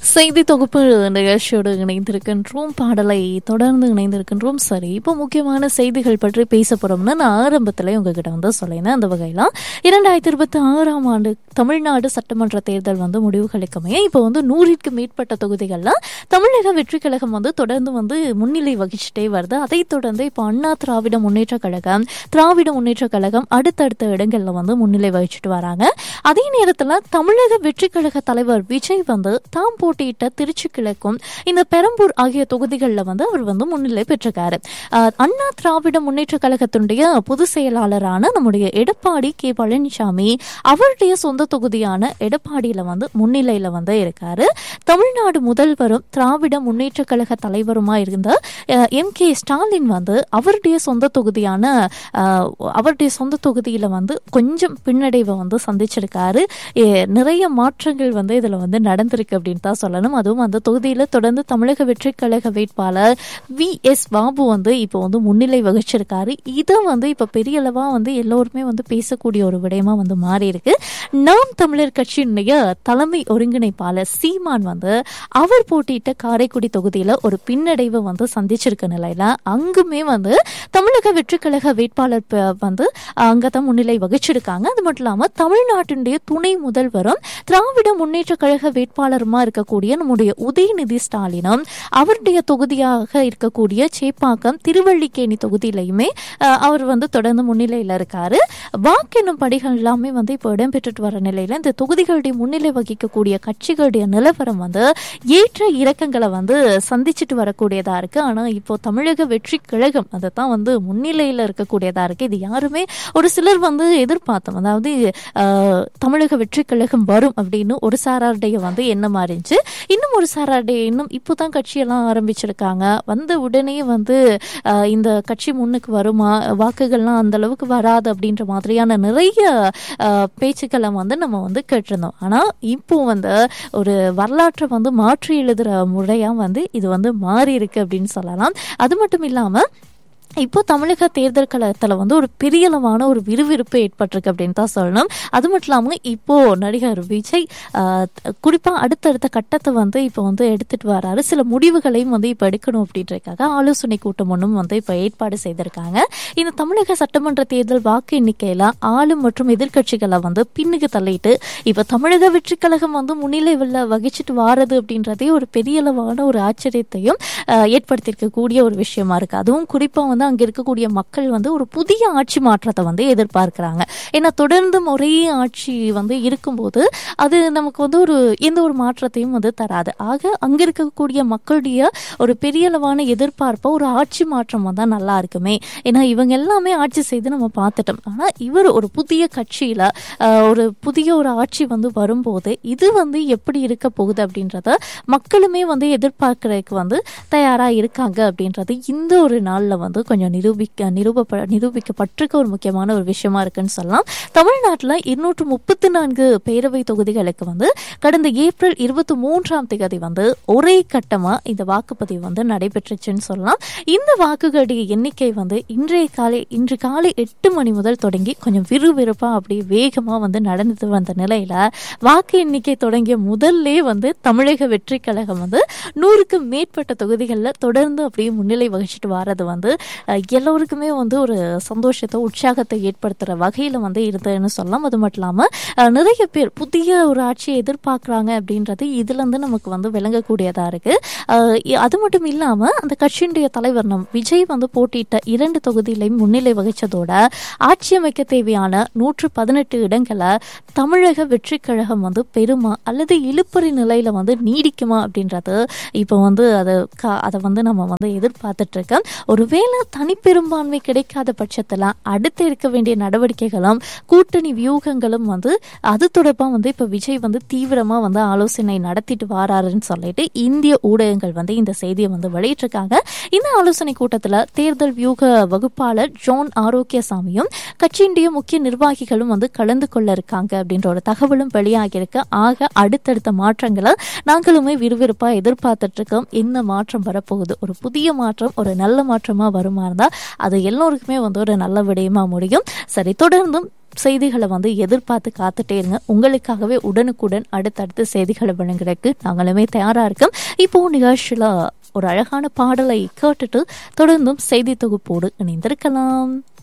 செய்தி தொகுப்பு நிகழ்ச்சியோடு இணைந்திருக்கின்றோம் பாடலை தொடர்ந்து இணைந்திருக்கின்றோம் சரி இப்போ முக்கியமான செய்திகள் பற்றி பேச போறோம்னு நான் ஆரம்பத்தில் உங்ககிட்ட வந்து சொல்லினேன் அந்த வகையில் இரண்டாயிரத்தி இருபத்தி ஆறாம் ஆண்டு தமிழ்நாடு சட்டமன்ற தேர்தல் வந்து முடிவுகளுக்கு அமைய இப்போ வந்து நூறிற்கு மேற்பட்ட தொகுதிகளில் தமிழக வெற்றி கழகம் வந்து தொடர்ந்து வந்து முன்னிலை வகிச்சுட்டே வருது அதைத் தொடர்ந்து இப்போ அண்ணா திராவிட முன்னேற்ற கழகம் திராவிட முன்னேற்ற கழகம் அடுத்தடுத்த இடங்கள்ல வந்து முன்னிலை வகிச்சுட்டு வராங்க அதே நேரத்தில் தமிழக வெற்றி கழக தலைவர் விஜய் வந்து தாம் போட்டியிட்ட திருச்சி கிழக்கும் இந்த பெரம்பூர் ஆகிய தொகுதிகளில் வந்து அவர் வந்து முன்னிலை பெற்றிருக்காரு அஹ் அண்ணா திராவிட முன்னேற்ற கழகத்தினுடைய பொதுச் செயலாளரான நம்முடைய எடப்பாடி கே பழனிசாமி அவருடைய சொந்த தொகுதியான எடப்பாடியில வந்து முன்னிலையில வந்து இருக்காரு தமிழ்நாடு முதல்வரும் திராவிட முன்னேற்ற கழக தலைவருமா இருந்த எம் கே ஸ்டாலின் வந்து அவருடைய சொந்த தொகுதியான அஹ், அவருடைய சொந்த தொகுதியில வந்து கொஞ்சம் பின்னடைவை வந்து சந்திச்சிருக்காரு எ, நிறைய மாற்றங்கள் வந்து இதுல வந்து நடந்திருக்கு அப்படின்னு தான் சொல்லணும் அதுவும் அந்த தொகுதியில தொடர்ந்து தமிழக வெற்றி கழக வேட்பாளர் வி எஸ் பாபு வந்து இப்போ வந்து முன்னிலை வகிச்சிருக்காரு இதை வந்து இப்ப பெரிய அளவா வந்து எல்லோருமே வந்து பேசக்கூடிய ஒரு விடயமா வந்து மாறி இருக்கு நாம் தமிழர் கட்சியினுடைய தலைமை ஒருங்கிணைப்பாளர் சீமான் வந்து அவர் போட்டியிட்ட காரைக்குடி தொகுதியில ஒரு பின்னடைவை வந்து சந்திச்சிருக்க நிலையில அங்குமே வந்து தமிழக வெற்றி கழக வேட்பாளர் ப- வந்து அங்கதான் முன்னிலை வகிச்சிருக்காங்க அது மட்டும் இல்லாம தமிழ்நாட்டினுடைய துணை முதல்வரும் திராவிட முன்னேற்ற கழக வேட்பாளருமா இருக்கக்கூடிய நம்முடைய உதயநிதி ஸ்டாலினும் அவருடைய தொகுதியாக இருக்கக்கூடிய சேப்பாக்கம் திருவள்ளிக்கேணி தொகுதியிலையுமே அஹ், அவர் வந்து தொடர்ந்து முன்னிலையில இருக்காரு வாக்கெண்ணும் படிகள் எல்லாமே வந்து இப்போ இடம்பெற்றுட்டு வர நிலையில இந்த தொகுதிகளுடைய முன்னிலை வகிக்கக்கூடிய கட்சிகளுடைய நிலவரம் வந்து ஏற்ற இறக்கங்களை வந்து சந்திச்சுட்டு வரக்கூடியதா இருக்கு ஆனா இப்போ தமிழக வெற்றி கழகம் அதை தான் வந்து முன்னிலையில இருக்கக்கூடியதா இருக்கு இது யாருமே ஒரு சிலர் வந்து எதிர்பார்த்தோம் அதாவது ஆஹ், தமிழக வெற்றி கழகம் வரும் அப்படின்னு ஒரு சாராருடைய வந்து எண்ணமா இருந்துச்சு இன்னும் ஒரு சாராருடைய எண்ணம் இப்போதான் கட்சியெல்லாம் ஆரம்பிச்சிருக்காங்க வந்த உடனே வந்து ஆஹ், இந்த கட்சி முன்னுக்கு வருமா வாக்குகள்லாம் அந்த அளவுக்கு வராது அப்படின்ற மாதிரியான நிறைய ஆஹ், பேச்சுக்களை வந்து நம்ம வந்து கேட்டிருந்தோம் ஆனா இப்போ வந்து ஒரு வரலாற்றை வந்து மாற்றி எழுதுற முறையா வந்து இது வந்து மாறி இருக்கு அப்படின்னு சொல்லலாம் அது மட்டும் இல்லாம இப்போ தமிழக தேர்தல் களத்தில் வந்து ஒரு பெரியளவான ஒரு விறுவிறுப்பு ஏற்பட்டிருக்கு அப்படின்னு தான் சொல்லணும் அது மட்டும் இல்லாமல் இப்போ நடிகர் விஜய் ஆஹ், குறிப்பா அடுத்தடுத்த கட்டத்தை வந்து இப்போ வந்து எடுத்துட்டு வராரு சில முடிவுகளையும் வந்து இப்போ எடுக்கணும் அப்படின்றதுக்காக ஆலோசனை கூட்டம் ஒன்றும் வந்து இப்போ ஏற்பாடு செய்திருக்காங்க இந்த தமிழக சட்டமன்ற தேர்தல் வாக்கு எண்ணிக்கையில ஆளும் மற்றும் எதிர்க்கட்சிகளை வந்து பின்னுக்கு தள்ளிட்டு இப்போ தமிழக வெற்றி கழகம் வந்து முன்னிலை வல்ல வகிச்சிட்டு வாரது அப்படின்றதே ஒரு பெரிய அளவான ஒரு ஆச்சரியத்தையும் ஆஹ், ஏற்படுத்தியிருக்கக்கூடிய ஒரு விஷயமா இருக்கு அதுவும் குறிப்பா வந்து அங்க இருக்கக்கூடிய மக்கள் வந்து ஒரு புதிய ஆட்சி மாற்றத்தை வந்து எதிர்பார்க்கிறாங்க ஏன்னா தொடர்ந்து ஒரே ஆட்சி வந்து இருக்கும்போது அது நமக்கு வந்து ஒரு எந்த ஒரு மாற்றத்தையும் வந்து தராது ஆக அங்க இருக்கக்கூடிய மக்களுடைய ஒரு பெரிய அளவான எதிர்பார்ப்பை ஒரு ஆட்சி மாற்றம் வந்தா நல்லா இருக்குமே ஏன்னா இவங்க எல்லாமே ஆட்சி செய்து நம்ம பார்த்துட்டோம் ஆனா இவர் ஒரு புதிய கட்சியில ஆஹ், ஒரு புதிய ஒரு ஆட்சி வந்து வரும்போது இது வந்து எப்படி இருக்க போகுது அப்படின்றத மக்களுமே வந்து எதிர்பார்க்கறதுக்கு வந்து தயாரா இருக்காங்க அப்படின்றது இந்த ஒரு நாள்ல வந்து கொஞ்சம் நிரூபிக்க நிரூபப்ப நிரூபிக்கப்பட்டிருக்க ஒரு முக்கியமான ஒரு விஷயமா இருக்குன்னு சொல்லலாம் தமிழ்நாட்டில் இருநூற்று முப்பத்தி நான்கு பேரவை தொகுதிகளுக்கு வந்து கடந்த ஏப்ரல் இருபத்தி மூன்றாம் தேதி வந்து ஒரே கட்டமா இந்த வாக்குப்பதிவு வந்து நடைபெற்றுச்சுன்னு சொல்லலாம் இந்த வாக்குகளுடைய எண்ணிக்கை வந்து இன்றைய காலை இன்று காலை எட்டு மணி முதல் தொடங்கி கொஞ்சம் விறுவிறுப்பா அப்படியே வேகமா வந்து நடந்து வந்த நிலையில வாக்கு எண்ணிக்கை தொடங்கிய முதல்லே வந்து தமிழக வெற்றி கழகம் வந்து நூறுக்கு மேற்பட்ட தொகுதிகளில் தொடர்ந்து அப்படியே முன்னிலை வகிச்சுட்டு வர்றது வந்து அஹ், எல்லோருக்குமே வந்து ஒரு சந்தோஷத்தை உற்சாகத்தை ஏற்படுத்துற வகையில வந்து இருந்ததுன்னு சொல்லலாம் அது மட்டும் இல்லாம அஹ், நிறைய பேர் புதிய ஒரு ஆட்சியை எதிர்பார்க்கறாங்க அப்படின்றது இதுல இருந்து நமக்கு வந்து விளங்கக்கூடியதா இருக்கு அஹ், இ- அது மட்டும் இல்லாம அந்த கட்சியினுடைய தலைவர் நம் விஜய் வந்து போட்டியிட்ட இரண்டு தொகுதியிலையும் முன்னிலை வகிச்சதோட ஆட்சி அமைக்க தேவையான நூற்று பதினெட்டு இடங்களை தமிழக வெற்றி கழகம் வந்து பெருமா அல்லது இழுப்பறி நிலையில வந்து நீடிக்குமா அப்படின்றது இப்போ வந்து அதை கா- அதை வந்து நம்ம வந்து எதிர்பார்த்துட்டு இருக்கோம் ஒருவேளை தனிப்பெரும்பான்மை கிடைக்காத பட்சத்துல அடுத்து இருக்க வேண்டிய நடவடிக்கைகளும் கூட்டணி வியூகங்களும் வந்து அது தொடர்பாக வந்து இப்போ விஜய் வந்து தீவிரமா வந்து ஆலோசனை நடத்திட்டு வாராருன்னு சொல்லிட்டு இந்திய ஊடகங்கள் வந்து இந்த செய்தியை வந்து வெளியிட்டிருக்காங்க இந்த ஆலோசனை கூட்டத்துல தேர்தல் வியூக வகுப்பாளர் ஜான் ஆரோக்கியசாமியும் கட்சியினுடைய முக்கிய நிர்வாகிகளும் வந்து கலந்து கொள்ள இருக்காங்க அப்படின்ற ஒரு தகவலும் வெளியாகியிருக்கு ஆக அடுத்தடுத்த மாற்றங்களை நாங்களுமே விறுவிறுப்பா எதிர்பார்த்துட்டு இருக்கோம் என்ன மாற்றம் வரப்போகுது ஒரு புதிய மாற்றம் ஒரு நல்ல மாற்றமா வருமா விஷயமா இருந்தால் அது எல்லோருக்குமே வந்து ஒரு நல்ல விடயமா முடியும் சரி தொடர்ந்தும் செய்திகளை வந்து எதிர்பார்த்து காத்துட்டே இருங்க உங்களுக்காகவே உடனுக்குடன் அடுத்தடுத்து செய்திகளை வழங்குறதுக்கு நாங்களுமே தயாரா இருக்கோம் இப்போ நிகழ்ச்சியில ஒரு அழகான பாடலை கேட்டுட்டு தொடர்ந்தும் செய்தி தொகுப்போடு இணைந்திருக்கலாம்